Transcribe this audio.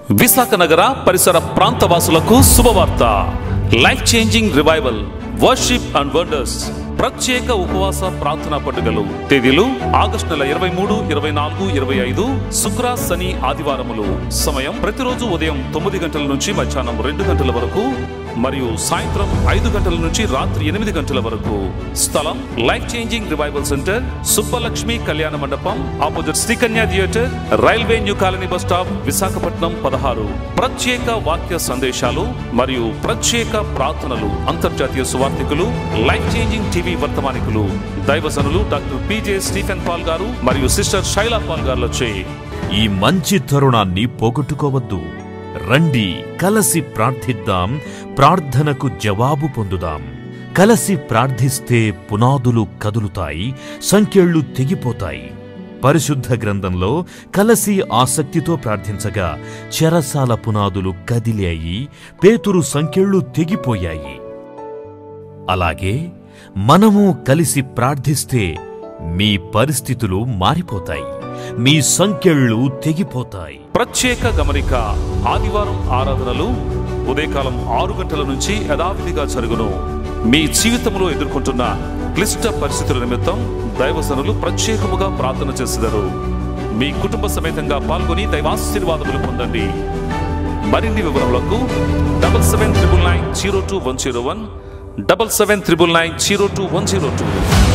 విశాఖ నగర పరిసర ప్రాంత వాసులకు శుభవార్త life changing revival worship and wonders ప్రత్యేక ఉపవాస ప్రార్థనా పండుగలు తేదీలు ఆగస్టు నెల ఇరవై మూడు ఇరవై నాలుగు ఇరవై ఐదు శుక్ర శని ఆదివారములు సమయం ప్రతిరోజు ఉదయం తొమ్మిది గంటల నుంచి మధ్యాహ్నం రెండు గంటల వరకు మరియు సాయంత్రం ఐదు గంటల నుంచి రాత్రి ఎనిమిది గంటల వరకు స్థలం life changing revival centre Subbalakshmi Kalyana Mandapam opposite Srikanya theatre railway new colony bus stop Visakhapatnam పదహారు ప్రత్యేక వాక్య సందేశాలు మరియు ప్రత్యేక ప్రార్థనలు అంతర్జాతీయ సువార్థికులు లైఫ్ చేంజింగ్ టీవీ వర్తమానికులు దైవజనులు డాక్టర్ పిజే స్టీఫెన్ పాల్ గారు మరియు సిస్టర్ శైలా పాల్ గారులచే ఈ మంచి తరుణాన్ని పోగొట్టుకోవద్దు రండి కలసి ప్రార్థిద్దాం ప్రార్థనకు జవాబు పొందుదాం కలసి ప్రార్థిస్తే పునాదులు కదులుతాయి సంఖ్యళ్ళు తెగిపోతాయి పరిశుద్ధ గ్రంథంలో కలసి ఆసక్తితో ప్రార్థించగా చెరసాల పునాదులు కదిలాయి పేతురు సంఖ్యళ్ళు తెగిపోయాయి అలాగే మనము కలిసి ప్రార్థిస్తే మీ పరిస్థితులు మారిపోతాయి మీ సంఖ్యళ్ళు తెగిపోతాయి ప్రత్యేక గమనిక ఆదివారం ఆరాధనలు ఉదయకాలం ఆరు గంటల నుంచి యథావిధిగా జరుగును మీ జీవితంలో ఎదుర్కొంటున్న క్లిష్ట పరిస్థితుల నిమిత్తం దైవజనులు ప్రత్యేకముగా ప్రార్థన చేసేదారు మీ కుటుంబ సమేతంగా పాల్గొని దైవాశీర్వాదములు పొందండి మరిన్ని వివరములకు double seven triple nine zero two one zero one double seven triple nine zero two one zero two